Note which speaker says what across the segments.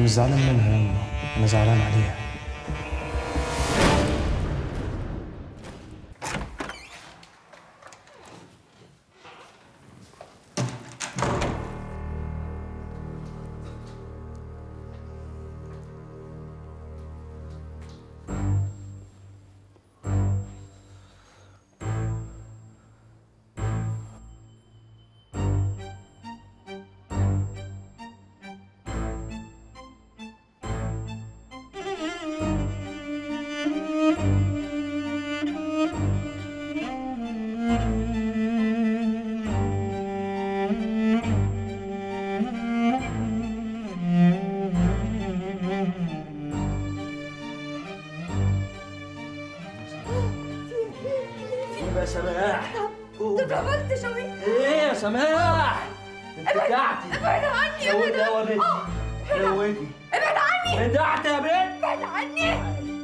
Speaker 1: مش زعلان منها يا أمه أنا زعلان عليها
Speaker 2: ايه يا سماح
Speaker 3: انت اتعملت شوي
Speaker 2: ايه يا سماح انت بتاعتي
Speaker 3: ابعد عني
Speaker 2: يا ولد
Speaker 3: ابعد
Speaker 2: يا بنتي يا ولدي
Speaker 3: ابعد عني
Speaker 2: بتاعتي يا بنت
Speaker 3: ابعد عني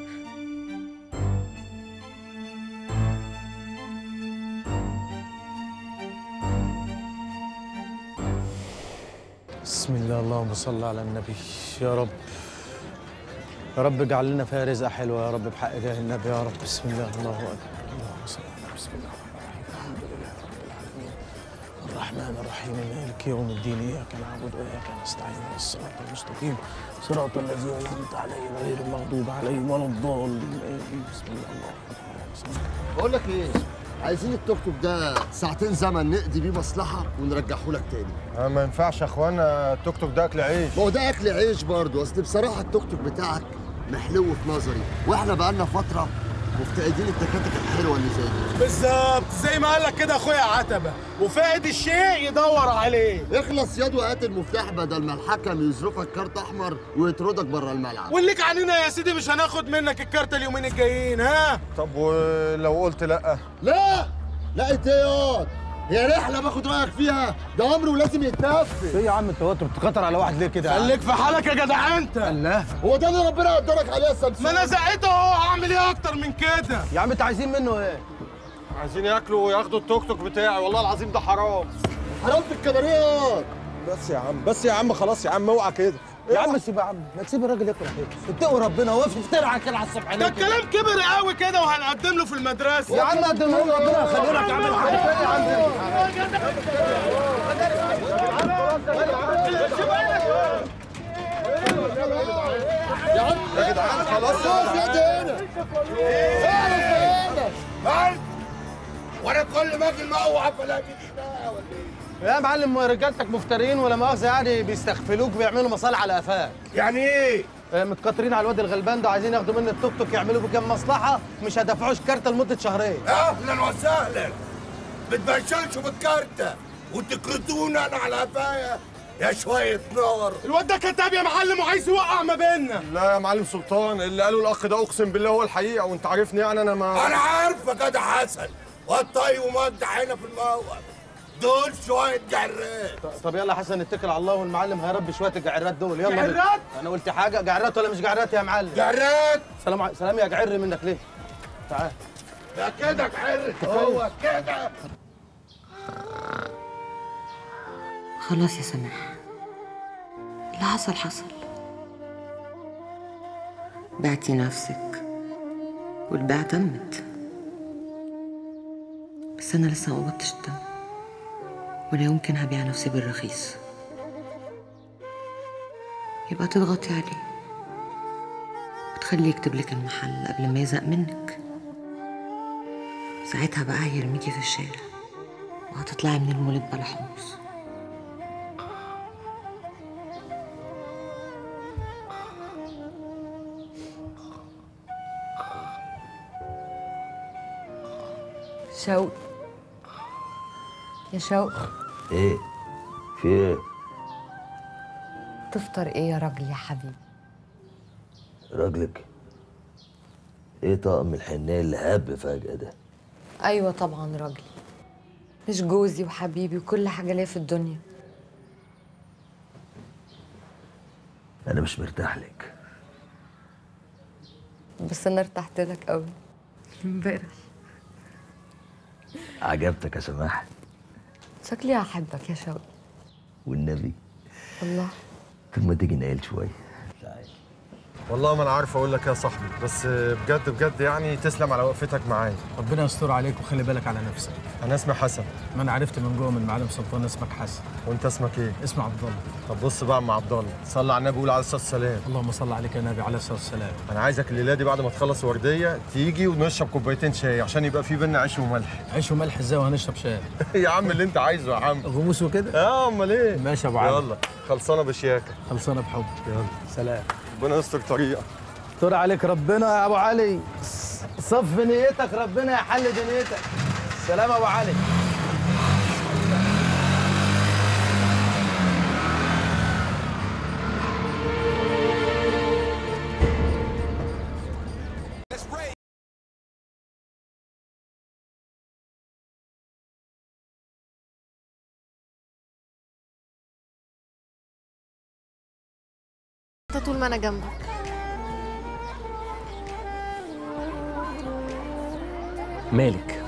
Speaker 1: بسم الله اللهم صل على النبي يا رب يا رب اجعل لنا فيها رزقة حلوة يا رب بحق إله النبي يا رب بسم الله الله أكبر اللهم صل على النبي. بسم الله الرحمن الرحيم الحمد لله رب العالمين الرحمن الرحيم مالك يوم الدين إياك نعبد وإياك نستعين الصراط المستقيم صراط الذين أنعمت عليهم غير المغضوب عليهم ولا الضالين آمين. بسم الله اللهم صل على
Speaker 4: بقول لك ايه عايزين التوك توك ده ساعتين زمن نقضي بيه مصلحه ونرجعه لك تاني
Speaker 5: آه، ما ينفعش يا اخوانا التوك توك ده اكل عيش
Speaker 4: ما هو ده اكل عيش برضه اصل بصراحه التوك توك بتاعك محلو في نظري واحنا بقالنا فتره مفتقدين التكاتك الحلوه اللي زي دي
Speaker 6: بالظبط زي ما قال لك كده اخويا عتبه وفاقد الشيء يدور عليه
Speaker 4: اخلص يد وهات المفتاح بدل ما الحكم يظرفك كارت احمر ويطردك بره الملعب
Speaker 6: والليك عنينا يا سيدي مش هناخد منك الكارت اليومين الجايين ها
Speaker 5: طب ولو قلت لا
Speaker 4: لا لا انت ياض هي رحله باخد رايك فيها ده امر ولازم يتنفذ
Speaker 1: ايه يا عم انت وقت بتقطر على واحد ليه كده يا عم؟
Speaker 6: خليك في حالك يا جدع انت
Speaker 1: الله
Speaker 4: هو ده اللي ربنا يقدرك عليه يا سمسم
Speaker 6: ما انا زقيته اهو هعمل ايه اكتر من كده
Speaker 1: يا عم انت عايزين منه ايه
Speaker 5: عايزين ياكلوا وياخدوا التوك توك بتاعي والله العظيم ده حرام
Speaker 4: حرام في الكباريات
Speaker 5: بس يا عم بس يا عم خلاص يا عم اوعى كده
Speaker 1: يا عم سيب يا عم ما تسيب الراجل ياكل حاجه اتقوا ربنا وقف افترع كده على الصبح
Speaker 6: ده
Speaker 1: ليه كده؟
Speaker 6: الكلام كبر قوي كده وهنقدم له في المدرسه
Speaker 1: يا عم قدم له ربنا يخلي لك يعمل حاجه يا عم
Speaker 5: يا جدعان خلاص يا جدعان.
Speaker 6: وانا كل ما اجي الموقف الاقي دي ولا ايه
Speaker 1: يا معلم رجالتك مفترين ولا مؤاخذه يعني بيستغفلوك بيعملوا مصالح على قفاك
Speaker 6: يعني ايه
Speaker 1: آه، متكترين على الواد الغلبان ده عايزين ياخدوا مني التوك توك يعملوا بيه كام مصلحه مش هدفعوش كارته لمده شهرين
Speaker 6: اهلا وسهلا بتبشرشوا بالكارتة وتكرتونا انا على قفايا يا شوية نار الواد ده كتاب يا معلم وعايز يوقع ما بيننا
Speaker 5: لا يا معلم سلطان اللي قاله الاخ ده اقسم بالله هو الحقيقه وانت عارفني يعني انا ما
Speaker 6: انا عارفك يا ده حسن والطي ومجدع هنا في الموقف دول شوية جرات
Speaker 1: طب يلا يا حسن اتكل على الله والمعلم هيربي شويه الجعرات دول يلا بينا.
Speaker 6: جعرات؟
Speaker 1: انا قلت حاجه جعرات ولا مش جعرات يا معلم
Speaker 6: جرات
Speaker 1: سلام ع- سلام يا جعر منك ليه تعال
Speaker 6: يا كده جعرت هو كده
Speaker 7: خلاص يا سماح اللي حصل حصل بعتي نفسك والبيع تمت بس أنا لسه ما قبضتش الدم ولا يمكن هبيع نفسي بالرخيص يبقى تضغطي عليه وتخليه يكتب لك المحل قبل ما يزهق منك ساعتها بقى هيرميكي في الشارع وهتطلعي من المولد بلا حمص
Speaker 3: شوق يا شوق
Speaker 2: ايه في ايه
Speaker 3: تفطر ايه يا راجل يا حبيبي
Speaker 2: راجلك ايه طقم الحنيه اللي هب فجأة ده
Speaker 3: ايوه طبعا راجلي مش جوزي وحبيبي وكل حاجه ليا في الدنيا
Speaker 2: انا مش مرتاح لك
Speaker 3: بس انا ارتحت لك قوي امبارح
Speaker 2: عجبتك يا سماح
Speaker 3: شكلي هحبك يا شوقي
Speaker 2: والنبي
Speaker 3: والله
Speaker 2: طب ما تيجي نقل شويه
Speaker 5: والله ما انا عارف اقول لك إيه يا صاحبي بس بجد بجد يعني تسلم على وقفتك معايا
Speaker 1: ربنا يستر عليك وخلي بالك على نفسك
Speaker 5: انا اسمي حسن
Speaker 1: ما انا عرفت من جوه من معلم سلطان اسمك حسن
Speaker 5: وانت اسمك ايه
Speaker 1: اسمه عبد الله
Speaker 5: طب بص بقى يا عم عبد الله صلي على النبي وقول عليه الصلاه والسلام
Speaker 1: اللهم صل عليك يا نبي عليه الصلاه والسلام
Speaker 5: انا عايزك الليله دي بعد ما تخلص ورديه تيجي ونشرب كوبايتين شاي عشان يبقى في بينا عيش وملح
Speaker 1: عيش وملح ازاي وهنشرب شاي
Speaker 5: يا عم اللي انت عايزه يا عم
Speaker 1: غموس وكده
Speaker 5: اه امال ايه
Speaker 1: ماشي يا ابو علي
Speaker 5: يلا خلصانه بشياكه
Speaker 1: خلصانه بحب
Speaker 5: يلا
Speaker 1: سلام
Speaker 5: ربنا يستر طريقك
Speaker 1: استر عليك ربنا يا ابو علي صف نيتك ربنا يحل دنيتك سلام يا ابو علي
Speaker 8: انت طول ما انا جنبك
Speaker 9: مالك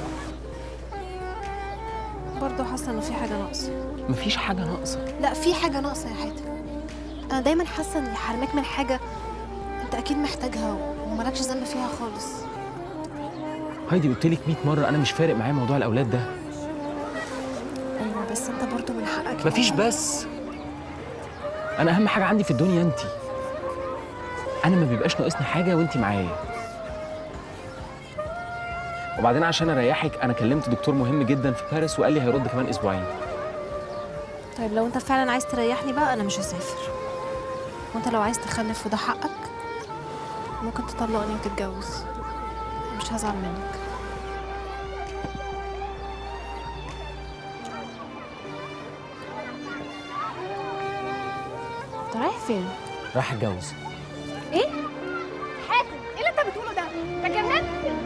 Speaker 8: برضه حاسه انه في حاجه ناقصه
Speaker 9: مفيش حاجه ناقصه
Speaker 8: لا في حاجه ناقصه يا حاتم انا دايما حاسه اني حرماك من حاجه انت اكيد محتاجها ومالكش ذنب فيها خالص
Speaker 9: هايدي قلت لك 100 مره انا مش فارق معايا موضوع الاولاد ده
Speaker 8: ايوه بس انت برضه من حقك
Speaker 9: مفيش بس انا اهم حاجه عندي في الدنيا انت انا ما بيبقاش ناقصني حاجه وانت معايا وبعدين عشان اريحك انا كلمت دكتور مهم جدا في باريس وقال لي هيرد كمان اسبوعين
Speaker 8: طيب لو انت فعلا عايز تريحني بقى انا مش هسافر وانت لو عايز تخلف وده حقك ممكن تطلقني وتتجوز مش هزعل منك انت رايح فين؟
Speaker 9: راح اتجوز
Speaker 8: ايه؟ حاتم ايه اللي انت بتقوله ده؟ انت جننت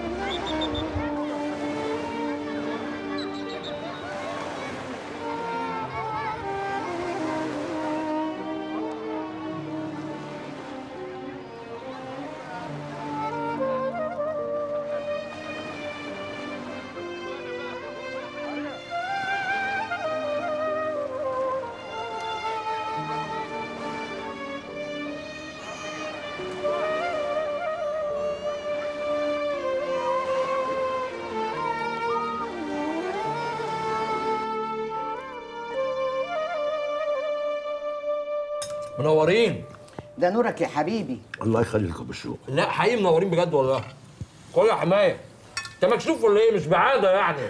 Speaker 10: منورين
Speaker 11: ده نورك يا حبيبي
Speaker 10: الله يخليكم بالشوق
Speaker 12: لا حقيقي منورين بجد والله خد يا حمايه انت مكشوف ولا ايه مش بعاده يعني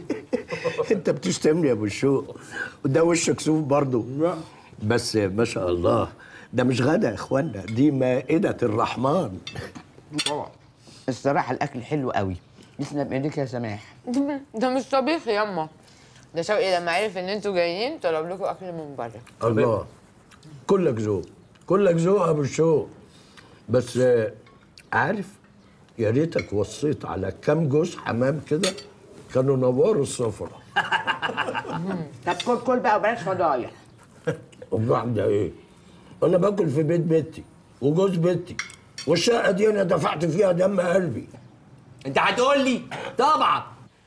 Speaker 10: انت بتشتمني يا ابو الشوق وده وش كسوف برضه بس ما شاء الله ده مش غدا يا اخوانا دي مائدة الرحمن
Speaker 12: طبعا
Speaker 11: الصراحه الاكل حلو قوي يسلم بايديك يا سماح
Speaker 3: ده مش طبيخ ياما ده شوقي لما عرف ان انتوا جايين طلب لكم اكل من بره
Speaker 10: الله كلك ذوق كلك ذوق يا ابو الشوق بس آه، عارف يا ريتك وصيت على كام جوز حمام كده كانوا نوروا السفرة
Speaker 11: طب كل كل بقى وبلاش فضايح
Speaker 10: وبعد ده ايه؟ انا باكل في بيت بيتي وجوز بيتي والشقه دي انا دفعت فيها دم قلبي
Speaker 12: انت هتقول لي طبعا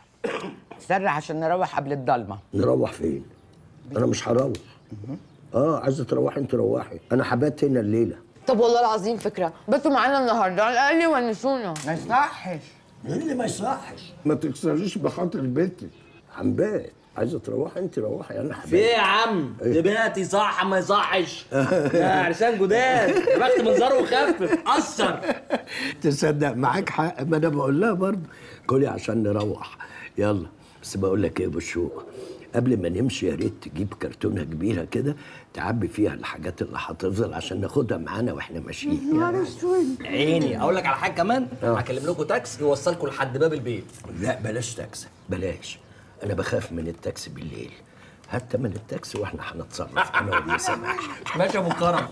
Speaker 11: سرع عشان نروح قبل الضلمه
Speaker 10: نروح فين؟ انا مش هروح اه عايزه تروحي انت روحي انا حبات هنا الليله
Speaker 3: طب والله العظيم فكره باتوا معانا النهارده على الاقل ونسونا
Speaker 11: ما يصحش
Speaker 10: ايه اللي ما يصحش ما تكسريش بخاطر بيتي حنبات عايزه تروحي انت روحي انا حبات
Speaker 12: في ايه يا عم دباتي صح ما يصحش يا عرسان جداد بخت منظره وخفف قصر
Speaker 10: تصدق معاك حق ما انا بقول لها برضه كلي عشان نروح يلا بس بقول لك ايه يا ابو الشوق قبل ما نمشي يا ريت تجيب كرتونه كبيره كده تعبي فيها الحاجات اللي هتفضل عشان ناخدها معانا واحنا ماشيين
Speaker 12: عيني اقول لك على حاجه كمان
Speaker 10: آه.
Speaker 12: هكلم لكم تاكسي يوصلكم لحد باب البيت
Speaker 10: لا بلاش تاكسي بلاش انا بخاف من التاكسي بالليل حتى من التاكسي واحنا هنتصرف انا وابن سماح
Speaker 12: ماشي يا ابو كرم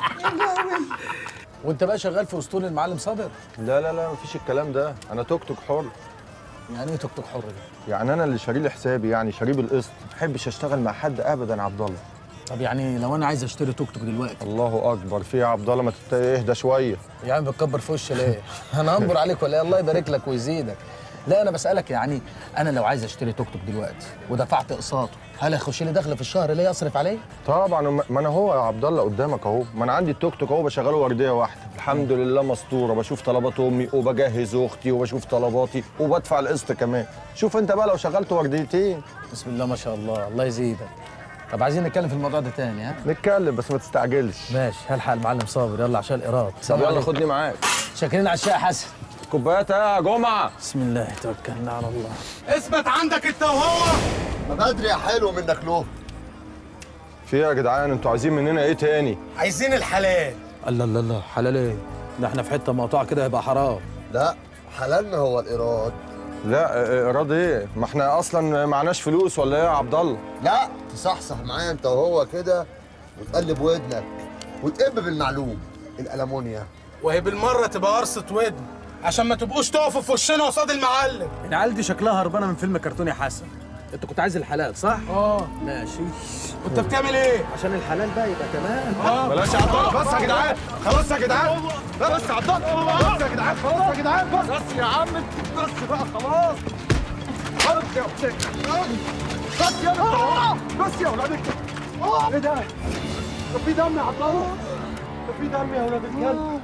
Speaker 1: وانت بقى شغال في اسطول المعلم صابر
Speaker 5: لا لا لا مفيش الكلام ده انا توك توك حر
Speaker 1: يعني ايه توك توك حر ده
Speaker 5: يعني انا اللي شاري لي حسابي يعني شاريه بالقسط ما بحبش اشتغل مع حد ابدا يا عبد الله
Speaker 1: طب يعني لو انا عايز اشتري توك توك دلوقتي
Speaker 5: الله اكبر في إيه يا عبد الله ما تت- اهدى شويه
Speaker 1: يا عم بتكبر في وشي ليه انا هنبر عليك ولا إيه؟ الله يبارك لك ويزيدك لا انا بسالك يعني انا لو عايز اشتري توك توك دلوقتي ودفعت اقساطه هل هيخش لي دخل في الشهر ليه اصرف عليه
Speaker 5: طبعا ما ما انا هو يا عبد الله قدامك اهو ما انا عندي التوك توك اهو بشغله ورديه واحده الحمد لله مستوره بشوف طلبات امي وبجهز اختي وبشوف طلباتي وبدفع القسط كمان شوف انت بقى لو شغلت ورديتين
Speaker 1: بسم الله ما شاء الله الله يزيدك طب عايزين نتكلم في الموضوع ده تاني ها
Speaker 5: نتكلم بس ما تستعجلش
Speaker 1: ماشي هلحق المعلم صابر يلا عشان الايراد
Speaker 5: طب يلا خدني معاك
Speaker 1: شاكرين على الشاي يا حسن
Speaker 5: كوبايات يا جمعه
Speaker 1: بسم الله توكلنا على الله
Speaker 6: اثبت عندك انت وهو
Speaker 4: ما بدري يا حلو منك له
Speaker 5: في إيه يا جدعان انتوا عايزين مننا ايه تاني
Speaker 6: عايزين الحلال
Speaker 1: الله الله الله حلال ايه ده احنا في حته مقطوعه كده يبقى حرام
Speaker 4: لا حلالنا هو الايراد
Speaker 5: لا اه، ايراد ايه ما احنا اصلا معناش فلوس ولا ايه يا عبد الله
Speaker 4: لا تصحصح معايا انت وهو كده وتقلب ودنك وتقب بالمعلوم الالمونيا
Speaker 6: وهي بالمره تبقى قرصه ودن عشان ما تبقوش تقفوا في وشنا قصاد المعلم
Speaker 1: العيال دي شكلها هربانه من فيلم كرتوني حسن انت كنت عايز الحلال صح؟
Speaker 6: اه
Speaker 1: ماشي
Speaker 6: وانت بتعمل ايه؟
Speaker 1: عشان الحلال بقى يبقى تمام
Speaker 5: بلاش يا عبد الله بس يا جدعان خلاص يا جدعان بس يا عبد الله بس يا جدعان خلاص يا جدعان بس بس يا عم بس بقى خلاص خلاص يا حسين بس يا بس يا اولاد الكلب ايه ده؟ ده في دم يا عبد الله ده في دم يا اولاد الكلب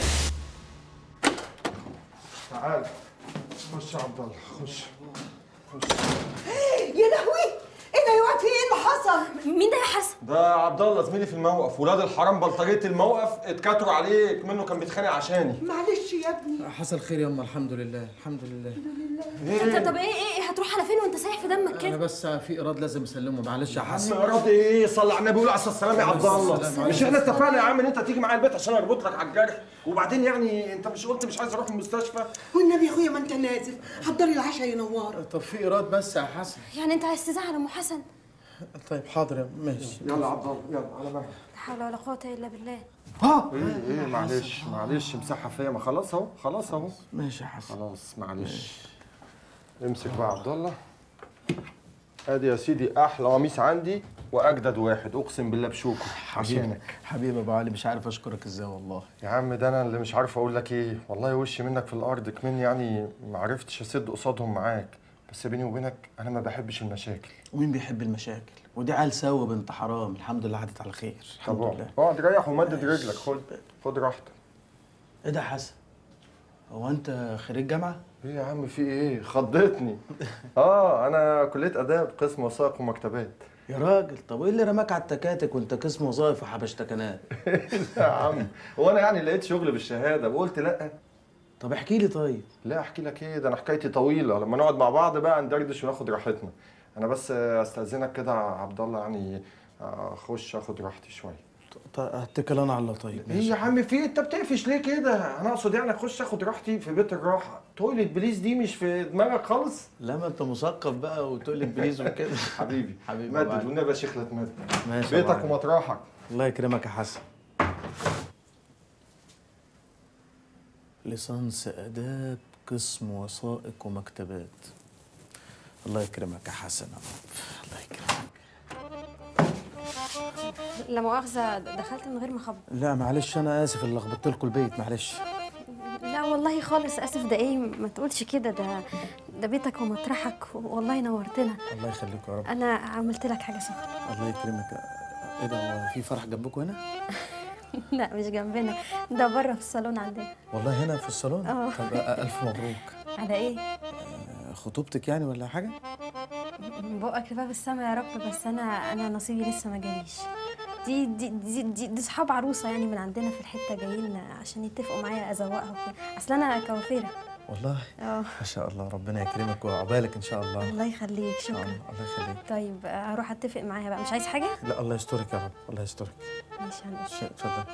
Speaker 5: تعال خش يا عبد الله خش
Speaker 13: يا لهوي ايه ده يا واد في ايه اللي حصل؟
Speaker 8: مين ده يا حسن؟
Speaker 5: ده عبد الله زميلي في الموقف ولاد الحرام بلطجيه الموقف اتكاتروا عليك منه كان بيتخانق عشاني
Speaker 13: معلش يا ابني
Speaker 1: حصل خير يا الحمد لله الحمد لله
Speaker 8: طب طب ايه ايه إيه؟ هتروح على فين وانت سايح في دمك
Speaker 1: انا
Speaker 8: كده؟
Speaker 1: بس في ايراد لازم اسلمه معلش يا
Speaker 5: عم
Speaker 1: حسن
Speaker 5: ايراد ايه صلى على النبي وقول على السلام يا عبد الله
Speaker 1: السلام
Speaker 5: مش احنا اتفقنا يا عم ان انت تيجي معايا البيت عشان اربط لك على الجرح وبعدين يعني انت مش قلت مش عايز اروح المستشفى
Speaker 13: والنبي يا اخويا ما انت نازل حضري العشاء ينور
Speaker 1: طب في ايراد بس يا حسن
Speaker 8: يعني انت عايز تزعل ام حسن؟
Speaker 1: طيب حاضر يا ماشي
Speaker 5: يلا يا عبد الله يلا على مهلك
Speaker 8: لا حول ولا قوة الا بالله
Speaker 5: ايه ايه معلش معلش مساحه فيا ما خلاص اهو خلاص اهو
Speaker 1: ماشي يا حسن
Speaker 5: خلاص معلش امسك بقى يا عبد الله ادي يا سيدي احلى قميص عندي واجدد واحد اقسم بالله بشوكه عشانك
Speaker 1: حبيبي ابو علي مش عارف اشكرك ازاي والله
Speaker 5: يا عم ده انا اللي مش عارف اقول لك ايه والله وشي منك في الارض كمان يعني ما عرفتش اسد قصادهم معاك بس بيني وبينك انا ما بحبش المشاكل
Speaker 1: ومين بيحب المشاكل ودي عيال سوا بنت حرام الحمد لله عدت على خير الحمد
Speaker 5: طب
Speaker 1: لله
Speaker 5: اقعد ريح ومدد رجلك خد خد راحتك
Speaker 1: ايه ده يا حسن هو انت خريج جامعه
Speaker 5: ايه يا عم في ايه خضتني اه انا كليه اداب قسم وثائق ومكتبات
Speaker 1: يا راجل طب ايه اللي رماك على التكاتك وانت قسم وظائف وحبشتكنات
Speaker 5: يا عم هو انا يعني لقيت شغل بالشهاده وقلت لا
Speaker 1: طب احكي لي طيب
Speaker 5: لا احكي لك ايه ده انا حكايتي طويله لما نقعد مع بعض بقى ندردش وناخد راحتنا انا بس استاذنك كده يا عبد الله يعني اخش اخد راحتي شويه
Speaker 1: طيب اتكل انا على الله طيب
Speaker 5: ايه يا عم في إيه؟ انت بتقفش ليه كده انا اقصد يعني اخش اخد راحتي في بيت الراحه تويلت بليز دي مش في دماغك خالص
Speaker 1: لا ما انت مثقف بقى وتقول لي بليز وكده
Speaker 5: حبيبي
Speaker 1: حبيبي
Speaker 5: مدد
Speaker 1: وبعد.
Speaker 5: والنبي يا شيخ لا تمدد
Speaker 1: ماشي يا
Speaker 5: بيتك
Speaker 1: وعد.
Speaker 5: ومطرحك
Speaker 1: الله يكرمك يا حسن ليسانس آداب قسم وثائق ومكتبات الله يكرمك يا حسن يا رب الله يكرمك
Speaker 8: لا مؤاخذة دخلت من غير ما اخبط
Speaker 1: لا معلش انا اسف اللي لخبطت لكم البيت معلش
Speaker 8: لا والله خالص اسف ده ايه ما تقولش كده ده ده بيتك ومطرحك والله نورتنا
Speaker 1: الله يخليك يا رب
Speaker 8: انا عملت لك حاجة سخنة
Speaker 1: الله يكرمك ايه ده هو في فرح جنبكم هنا
Speaker 8: لا مش جنبنا ده بره في الصالون عندنا
Speaker 1: والله هنا في الصالون
Speaker 8: اه.
Speaker 1: طب الف مبروك
Speaker 8: على ايه
Speaker 1: آه، خطوبتك يعني ولا حاجه
Speaker 8: من بقك لباب السما يا رب بس انا انا نصيبي لسه ما جاليش دي دي دي دي, دي صحاب عروسه يعني من عندنا في الحته جايين عشان يتفقوا معايا ازوقها وكده اصل انا كوافيره
Speaker 1: والله
Speaker 8: اه
Speaker 1: ما شاء الله ربنا يكرمك وعقبالك ان شاء الله
Speaker 8: الله يخليك شكرا
Speaker 1: الله يخليك
Speaker 8: طيب هروح اتفق معاها بقى مش عايز حاجه
Speaker 1: لا الله يسترك يا رب الله يسترك
Speaker 8: ماشي هنقول
Speaker 1: ش- اتفضل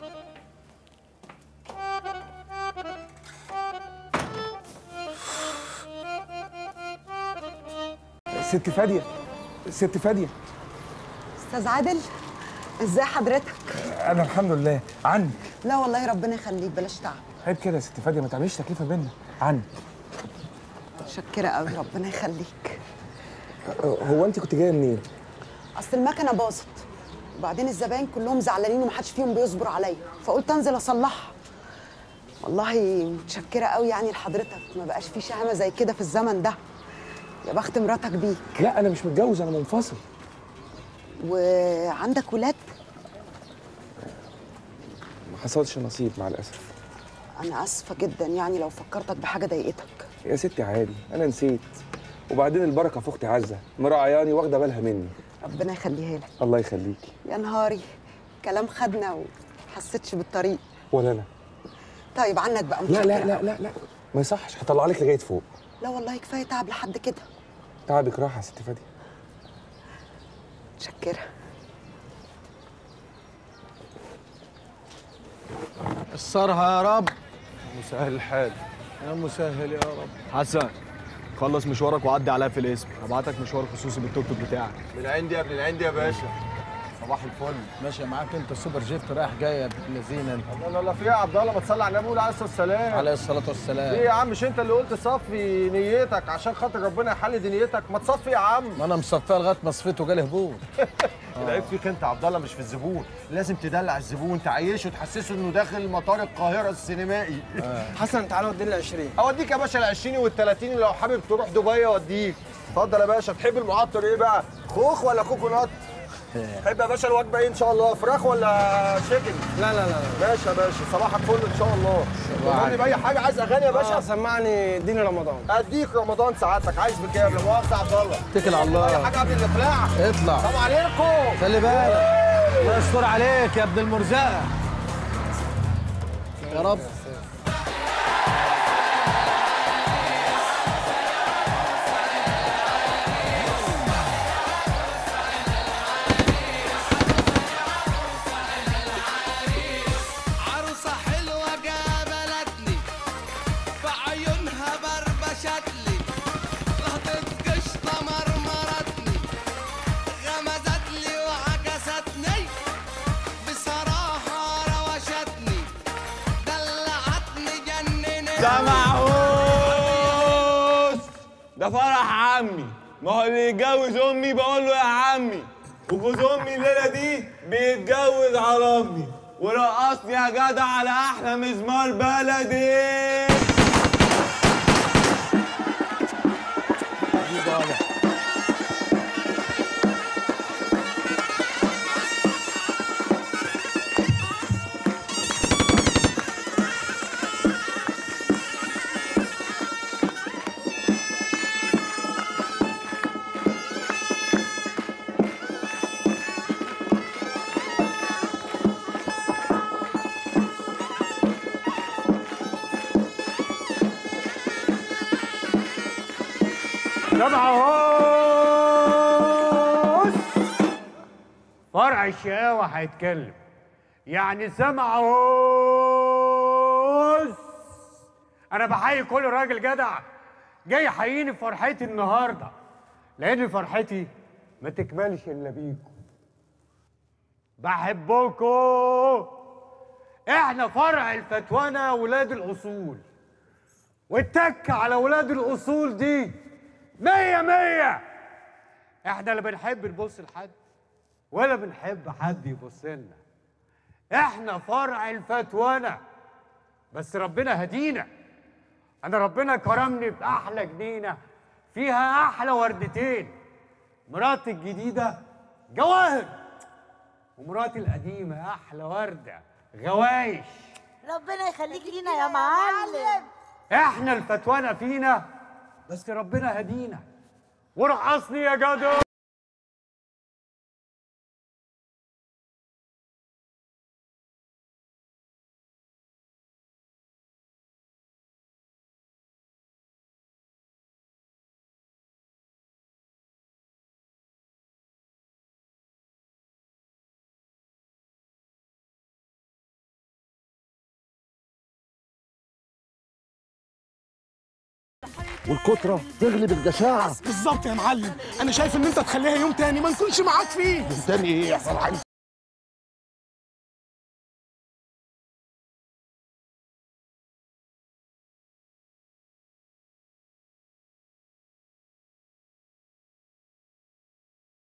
Speaker 14: ست فاديه ست فاديه
Speaker 13: استاذ عادل ازاي حضرتك
Speaker 14: انا الحمد لله عنك
Speaker 13: لا والله ربنا يخليك بلاش تعب
Speaker 14: عيب كده يا ست فاديه ما تعمليش تكلفه بينا عنك
Speaker 13: متشكره قوي ربنا يخليك
Speaker 14: هو انت كنت جايه منين
Speaker 13: اصل المكنه باظت وبعدين الزباين كلهم زعلانين ومحدش فيهم بيصبر عليا فقلت انزل اصلحها والله متشكره قوي يعني لحضرتك ما بقاش في شهامه زي كده في الزمن ده يا بخت مراتك بيك
Speaker 14: لا انا مش متجوز انا منفصل
Speaker 13: وعندك ولاد
Speaker 14: ما حصلش نصيب مع الاسف
Speaker 13: انا اسفه جدا يعني لو فكرتك بحاجه ضايقتك
Speaker 14: يا ستي عادي انا نسيت وبعدين البركه في اختي عزه مراعياني واخده بالها مني
Speaker 13: ربنا يخليها لك
Speaker 14: الله يخليكي
Speaker 13: يا نهاري كلام خدنا وحسيتش بالطريق
Speaker 14: ولا انا
Speaker 13: طيب عنك بقى
Speaker 14: لا لا
Speaker 13: متشكرة
Speaker 14: لا
Speaker 13: قوي.
Speaker 14: لا لا ما يصحش هطلع لك لغايه فوق
Speaker 13: لا والله كفايه تعب لحد كده
Speaker 14: تعبك راحه يا ست فاديه
Speaker 13: متشكره
Speaker 1: يسرها يا رب مسهل الحال يا مسهل يا رب
Speaker 5: حسن خلص مشوارك وعدي عليا في الاسم هبعتك مشوار خصوصي بالتوك توك بتاعك
Speaker 1: من عندي يا ابن العندي يا باشا صباح الفل ماشي معاك انت السوبر جيت رايح جاي يا ابن الذين انت
Speaker 5: لا لا لا في إيه يا عبد الله ما تصلي على النبي وقول عليه الصلاه والسلام
Speaker 1: عليه الصلاه والسلام
Speaker 5: ايه يا عم مش انت اللي قلت صفي نيتك عشان خاطر ربنا يحل دنيتك ما تصفي يا عم
Speaker 1: ما انا مصفيه لغايه ما صفيته جالي هبوط
Speaker 5: العيب فيك انت يا عبد الله مش في الزبون لازم تدلع الزبون تعيشه تحسسه انه داخل مطار القاهره السينمائي
Speaker 15: حسن تعالى ودينا 20
Speaker 5: اوديك يا باشا ال 20 وال 30 لو حابب تروح دبي اوديك اتفضل يا باشا تحب المعطر ايه بقى خوخ ولا كوكونات تحب يا باشا الوجبه ايه ان شاء الله فراخ ولا شيكن
Speaker 15: لا لا لا
Speaker 5: ماشي يا باشا صباحك فل ان شاء الله تقول لي باي حاجه عايز اغاني يا باشا
Speaker 15: آه، سمعني اديني رمضان
Speaker 5: اديك رمضان سعادتك عايز بكام لا مؤاخذه يا عبد الله
Speaker 1: اتكل على الله.
Speaker 5: اي حاجه قبل الاقلاع
Speaker 1: اطلع
Speaker 5: سلام عليكم
Speaker 1: خلي بالك الله يستر عليك يا ابن المرزقه يا رب
Speaker 16: عروسة حلوة جابلتني بعيونها بربشتلي لهطة قشطة مرمرتني غمزتلي وعكستني بصراحة روشتني دلعتني جننتني
Speaker 17: ده معقول ده فرح عمي ما هو اللي يتجوز امي بقول له يا عمي وجوز امي الليله دي بيتجوز على امي ورقصني يا جدع على احلى مزمار بلدي
Speaker 18: سمعوس فرع الشقاوة هيتكلم يعني سمعوس أنا بحيي كل راجل جدع جاي يحييني في فرحتي النهاردة لأن فرحتي ما تكملش إلا بيكم بحبكم احنا فرع الفتوانة ولاد الأصول والتك على ولاد الأصول دي مية مية احنا لا بنحب نبص لحد ولا بنحب حد يبص لنا احنا فرع الفتوانة بس ربنا هدينا انا ربنا كرمني باحلى جنينة فيها احلى وردتين مراتي الجديدة جواهر ومراتي القديمة احلى وردة غوايش
Speaker 19: ربنا يخليك لينا يا معلم
Speaker 18: احنا الفتوانة فينا بس ربنا هدينا ورقصني يا جدع
Speaker 4: والكترة تغلب الجشاعة
Speaker 20: بالظبط يا معلم انا شايف ان انت تخليها يوم تاني ما نكونش معاك فيه
Speaker 4: يوم تاني ايه يحصل حاجة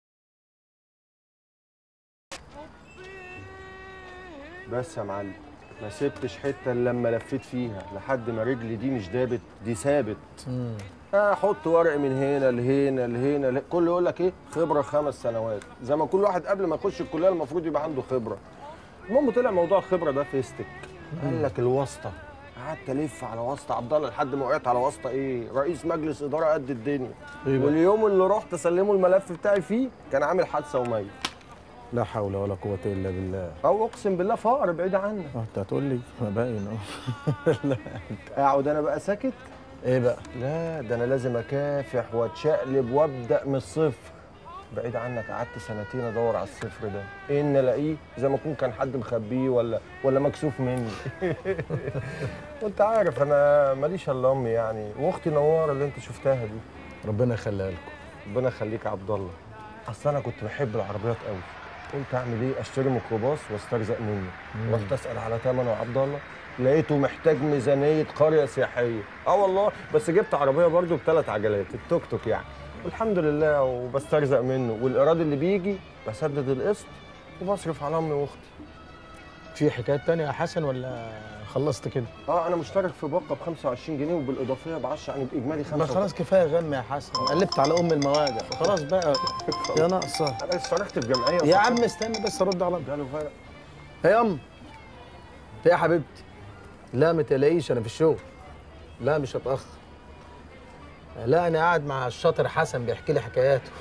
Speaker 5: بس يا معلم ما سبتش حته الا لما لفيت فيها لحد ما رجلي دي مش دابت دي ثابت احط ورق من هنا لهنا لهنا له- كل يقول لك ايه خبره خمس سنوات زي ما كل واحد قبل ما يخش الكليه المفروض يبقى عنده خبره المهم طلع موضوع الخبره ده فيستك قال لك الواسطه قعدت الف على واسطه عبد الله لحد ما وقعت على واسطه ايه رئيس مجلس اداره قد الدنيا
Speaker 1: إيه بقى؟
Speaker 5: واليوم اللي رحت اسلمه الملف بتاعي فيه كان عامل حادثه وميت
Speaker 1: لا حول ولا قوة إلا بالله
Speaker 5: او اقسم بالله فقر بعيد عنك
Speaker 1: اه انت هتقول لي ما باين اه لا
Speaker 5: اقعد انا بقى ساكت
Speaker 1: ايه بقى
Speaker 5: لا ده انا لازم اكافح واتشقلب وابدا من الصفر بعيد عنك قعدت سنتين ادور على الصفر ده ايه ان الاقيه زي ما يكون كان حد مخبيه ولا ولا مكسوف مني وانت عارف انا ماليش الا امي يعني واختي نواره اللي انت شفتها دي
Speaker 1: ربنا يخليها لكم
Speaker 5: ربنا يخليك يا عبد الله اصل انا كنت بحب العربيات قوي قلت اعمل ايه اشتري ميكروباص واسترزق منه
Speaker 1: مم.
Speaker 5: رحت اسال على ثمنه يا عبد الله لقيته محتاج ميزانيه قريه سياحيه اه والله بس جبت عربيه برضو بثلاث عجلات التوك توك يعني والحمد لله وبسترزق منه والايراد اللي بيجي بسدد القسط وبصرف على امي واختي
Speaker 1: في حكايات تانية يا حسن ولا خلصت كده؟
Speaker 5: اه انا مشترك في باقه ب 25 جنيه وبالاضافيه ب 10 يعني باجمالي 5
Speaker 1: ما خلاص كفايه غم يا حسن قلبت على ام المواجع خلاص بقى يا ناقصه
Speaker 5: انا اشتركت في جمعيه
Speaker 1: يا عم استنى بس ارد على
Speaker 5: اداله فرق
Speaker 1: يا ام يا حبيبتي لا ما تقلقيش انا في الشغل لا مش هتاخر لا انا قاعد مع الشاطر حسن بيحكي لي حكاياته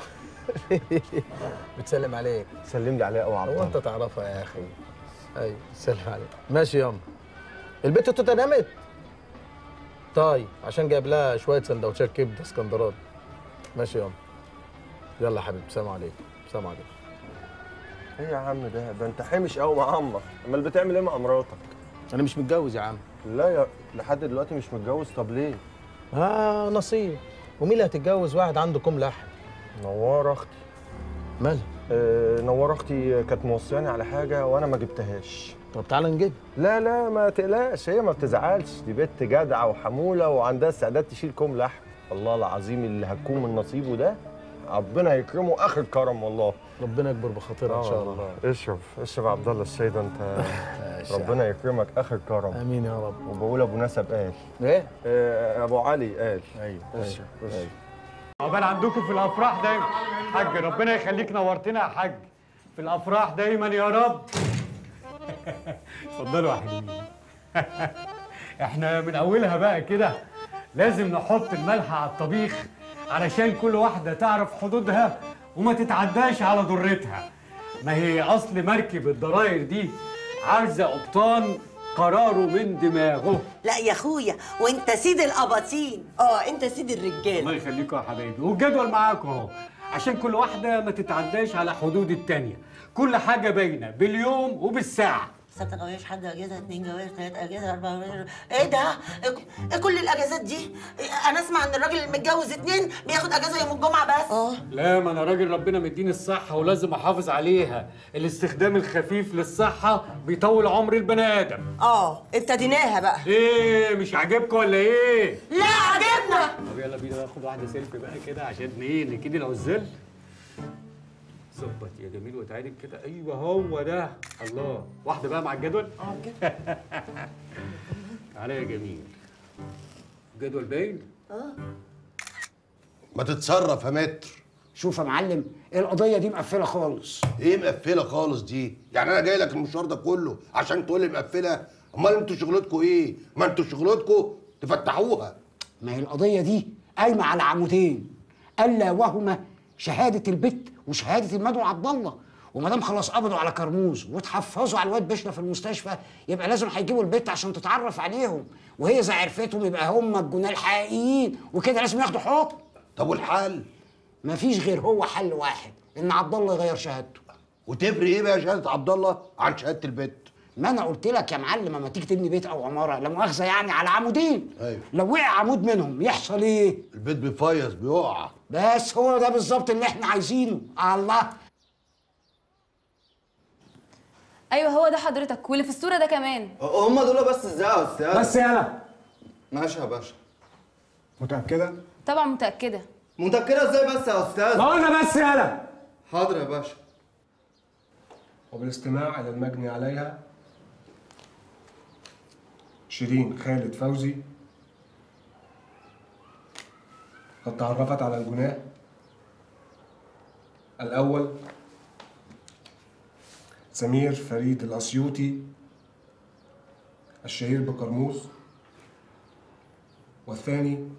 Speaker 1: بتسلم عليك
Speaker 5: سلم لي عليها قوي عبد
Speaker 1: هو
Speaker 5: الله
Speaker 1: انت تعرفها يا اخي ايوه سلم عليك ماشي يا ام البت توته نامت طيب عشان جايب لها شويه سندوتشات كبده اسكندراني ماشي يا ام يلا يا حبيبي سلام عليكم سلام عليكم
Speaker 5: ايه يا عم ده ده انت حمش قوي مع امك امال بتعمل ايه مع مراتك
Speaker 1: انا مش متجوز يا عم
Speaker 5: لا يا لحد دلوقتي مش متجوز طب ليه
Speaker 1: اه نصيب ومين اللي هتتجوز واحد عنده كم لحم
Speaker 5: نوار اختي
Speaker 1: مالها
Speaker 5: آه نوار اختي كانت موصياني على حاجه وانا ما جبتهاش
Speaker 1: طب تعالى نجيب
Speaker 5: لا لا ما تقلقش هي ما بتزعلش دي بنت جدعه وحموله وعندها استعداد تشيل كوم لحم والله العظيم اللي هتكون من نصيبه ده ربنا يكرمه اخر كرم والله
Speaker 1: ربنا يكبر بخاطرها ان شاء الله
Speaker 5: اشرب اشرب يا عبد الله الشاي ده انت ربنا يكرمك اخر كرم
Speaker 1: امين يا رب
Speaker 5: وبقول ابو نسب قال
Speaker 1: ايه
Speaker 5: آه ابو علي قال
Speaker 1: ايوه
Speaker 5: اشرب اشرب
Speaker 18: عقبال عندكم في الافراح دايما حاج ربنا يخليك نورتنا يا حاج في الافراح دايما يا رب اتفضلوا يا حلوين احنا من اولها بقى كده لازم نحط الملح على الطبيخ علشان كل واحده تعرف حدودها وما تتعداش على ضرتها ما هي اصل مركب الضراير دي عايزه قبطان قراره من دماغه
Speaker 19: لا يا اخويا وانت سيد القباطين اه انت سيد الرجاله
Speaker 18: الله يخليكم يا حبايبي والجدول معاكم اهو عشان كل واحده ما تتعداش على حدود التانية كل حاجه باينه باليوم وبالساعه
Speaker 19: ستة جواز حد اجازه اتنين جواز تلاتة اجازه اربعة جواز ايه ده؟ ايه كل الاجازات دي؟ انا اسمع ان الراجل اللي متجوز اتنين بياخد اجازه يوم الجمعه بس اه
Speaker 18: لا ما انا راجل ربنا مديني الصحه ولازم احافظ عليها الاستخدام الخفيف للصحه بيطول عمر البني ادم
Speaker 19: اه ابتديناها بقى
Speaker 18: ايه مش عاجبكم ولا ايه
Speaker 19: لا عجبنا
Speaker 18: طب يلا بينا ناخد واحده سيلفي بقى كده عشان ايه نكيد العزال ظبط يا جميل وتعالي كده ايوه هو ده الله واحده بقى مع الجدول اه كده تعالى يا جميل الجدول باين
Speaker 19: اه
Speaker 6: ما تتصرف يا متر
Speaker 21: شوف يا معلم القضيه دي مقفله خالص
Speaker 6: ايه مقفله خالص دي يعني انا جاي لك المشوار ده كله عشان تقول لي مقفله امال انتوا شغلتكم ايه ما انتوا شغلتكم تفتحوها
Speaker 21: ما هي القضيه دي قايمه على عمودين الا وهما شهاده البت وشهاده المدعو عبد الله وما دام خلاص قبضوا على كرموز واتحفظوا على الواد بشرى في المستشفى يبقى لازم هيجيبوا البت عشان تتعرف عليهم وهي اذا عرفتهم يبقى هم الجناه الحقيقيين وكده لازم ياخدوا حكم
Speaker 6: طب والحل
Speaker 21: مفيش غير هو حل واحد ان عبد الله يغير شهادته
Speaker 6: وتفرق ايه بقى شهاده عبد الله عن شهاده البت
Speaker 21: ما انا قلت لك يا معلم لما تيجي تبني بيت او عماره لا مؤاخذه يعني على عمودين
Speaker 6: ايوه
Speaker 21: لو وقع عمود منهم يحصل ايه
Speaker 6: البيت بيفيص بيقع
Speaker 21: بس هو ده بالظبط اللي احنا عايزينه الله
Speaker 22: ايوه هو ده حضرتك واللي في الصوره ده كمان
Speaker 23: هم دول بس ازاي يا استاذ
Speaker 18: بس يلا
Speaker 23: ماشي يا باشا متأكدة؟
Speaker 22: طبعا متاكده
Speaker 23: متأكدة ازاي بس يا استاذ؟
Speaker 18: ما قلنا بس يلا
Speaker 23: حاضر يا باشا وبالاستماع إلى المجني عليها
Speaker 2: شيرين خالد فوزي قد تعرفت على الجناه الأول سمير فريد الأسيوطي الشهير بقرموز والثاني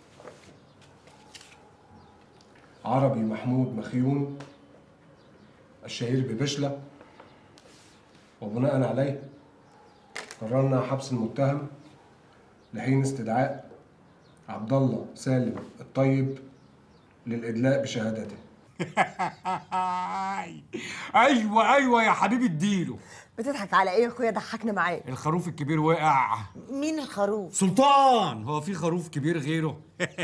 Speaker 2: عربي محمود مخيون الشهير ببشلة وبناء عليه قررنا حبس المتهم لحين استدعاء عبد الله سالم الطيب للإدلاء بشهادته
Speaker 18: ايوه ايوه يا حبيبي اديله
Speaker 7: بتضحك على ايه يا اخويا ضحكنا معاك
Speaker 18: الخروف الكبير وقع
Speaker 7: مين الخروف
Speaker 18: سلطان هو في خروف كبير غيره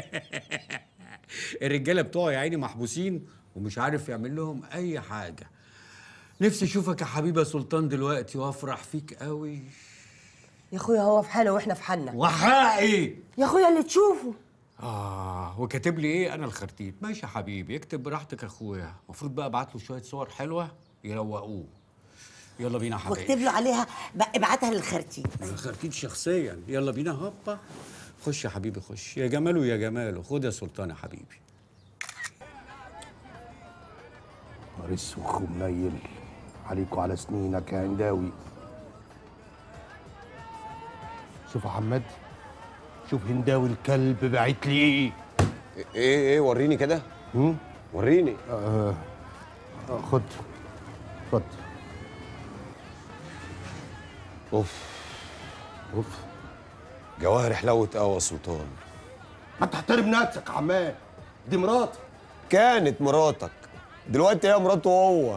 Speaker 18: الرجاله بتوعه يا عيني محبوسين ومش عارف يعمل لهم اي حاجه نفسي اشوفك يا حبيبي يا سلطان دلوقتي وافرح فيك قوي
Speaker 7: يا اخويا هو في حاله واحنا في حالنا
Speaker 18: وحقي
Speaker 7: يا اخويا اللي تشوفه
Speaker 18: اه وكاتب لي ايه انا الخرتيت ماشي يا حبيبي اكتب براحتك يا اخويا المفروض بقى ابعت له شويه صور حلوه يروقوه يلا بينا يا حبيبي
Speaker 19: واكتب له عليها ب- ابعتها للخرتيت
Speaker 18: الخرتيت شخصيا يلا بينا هوبا خش يا حبيبي خش يا جماله يا جماله خد يا سلطان يا حبيبي
Speaker 9: مرس وخميل عليكوا على سنينك يا هنداوي شوف يا حماد شوف هنداوي الكلب باعت لي ايه
Speaker 24: ايه ايه وريني كده وريني
Speaker 9: آه آه، خد خد
Speaker 24: اوف اوف جواهر حلوت قوي يا سلطان
Speaker 9: ما تحترم نفسك يا حماد دي مراتي
Speaker 24: كانت مراتك دلوقتي هي مراته هو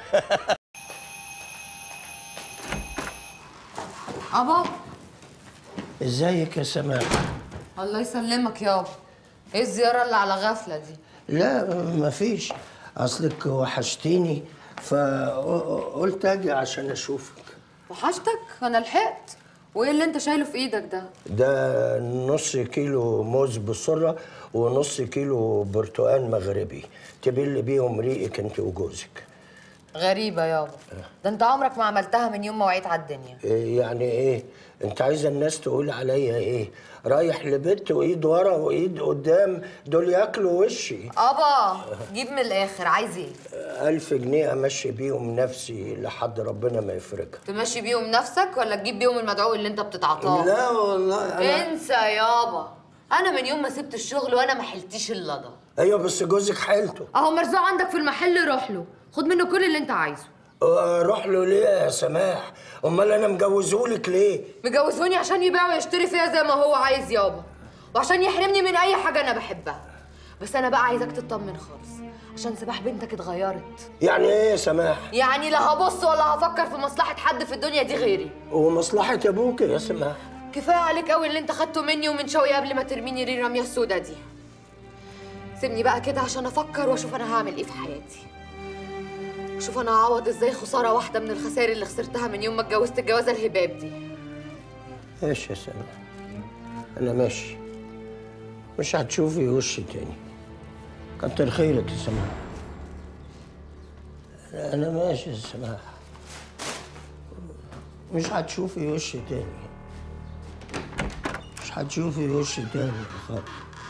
Speaker 3: ابا
Speaker 10: ازيك يا سماح
Speaker 3: الله يسلمك يابا ايه الزياره اللي على غفله دي
Speaker 10: لا مفيش اصلك وحشتيني فقلت اجي عشان اشوفك
Speaker 3: وحشتك انا لحقت وايه اللي انت شايله في ايدك ده
Speaker 10: ده نص كيلو موز بسرة ونص كيلو برتقال مغربي تبل بيهم ريقك انت وجوزك
Speaker 3: غريبه يابا ده انت عمرك ما عملتها من يوم ما وعيت على الدنيا
Speaker 10: إيه يعني ايه انت عايزه الناس تقول عليا ايه رايح لبيت وايد ورا وايد قدام دول ياكلوا وشي
Speaker 3: ابا جيب من الاخر عايز ايه
Speaker 10: ألف جنيه أمشي بيهم نفسي لحد ربنا ما يفرجها
Speaker 3: تمشي بيهم نفسك ولا تجيب بيهم المدعو اللي انت بتتعاطاه
Speaker 10: لا والله أنا
Speaker 3: انسى يابا انا من يوم ما سبت الشغل وانا ما حلتش اللضا
Speaker 10: أيوة بس جوزك حيلته
Speaker 3: اهو مرزوق عندك في المحل روح له خد منه كل اللي انت عايزه
Speaker 10: أروح له ليه يا سماح؟ أمال أنا مجوزهولك ليه؟
Speaker 3: مجوزوني عشان يبيع ويشتري فيها زي ما هو عايز يابا وعشان يحرمني من اي حاجه انا بحبها بس انا بقى عايزاك تطمن خالص عشان سباح بنتك اتغيرت
Speaker 10: يعني إيه يا سماح؟
Speaker 3: يعني لا هبص ولا هفكر في مصلحه حد في الدنيا دي غيري
Speaker 10: ومصلحة أبوك يا سماح
Speaker 3: كفايه عليك قوي اللي انت خدته مني ومن شوقي قبل ما ترميني ري الرميه السودا دي سيبني بقى كده عشان افكر واشوف انا هعمل ايه في حياتي شوف انا هعوض ازاي خساره واحده من الخسائر اللي خسرتها من يوم ما اتجوزت الجوازه الهباب دي
Speaker 10: ماشي يا سماح أنا ماشي مش هتشوفي وشي تاني كتر خيرك يا سماح أنا ماشي يا سماح مش هتشوفي وشي تاني مش هتشوفي وشي تاني خالص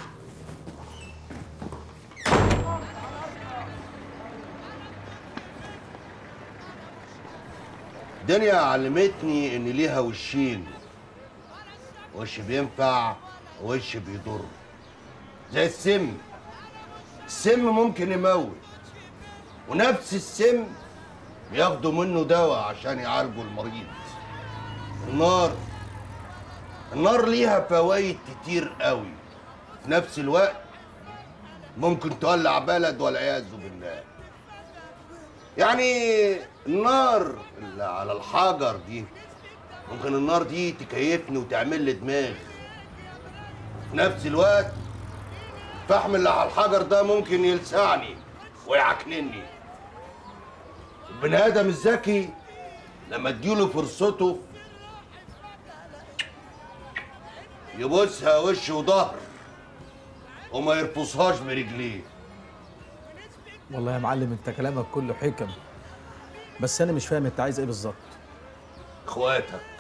Speaker 6: الدنيا علمتني ان ليها وشين وش بينفع ووش بيضر زي السم السم ممكن يموت ونفس السم بياخدوا منه دواء عشان يعالجوا المريض النار النار ليها فوائد كتير قوي في نفس الوقت ممكن تولع بلد والعياذ بالله يعني النار اللي على الحجر دي ممكن النار دي تكيفني وتعمل لي دماغ في نفس الوقت الفحم اللي على الحجر ده ممكن يلسعني ويعكنني البني ادم الذكي لما تجيله فرصته يبوسها وش وظهر وما يرفصهاش برجليه
Speaker 1: والله يا معلم انت كلامك كله حكم بس انا مش فاهم انت عايز ايه بالظبط
Speaker 6: اخواتك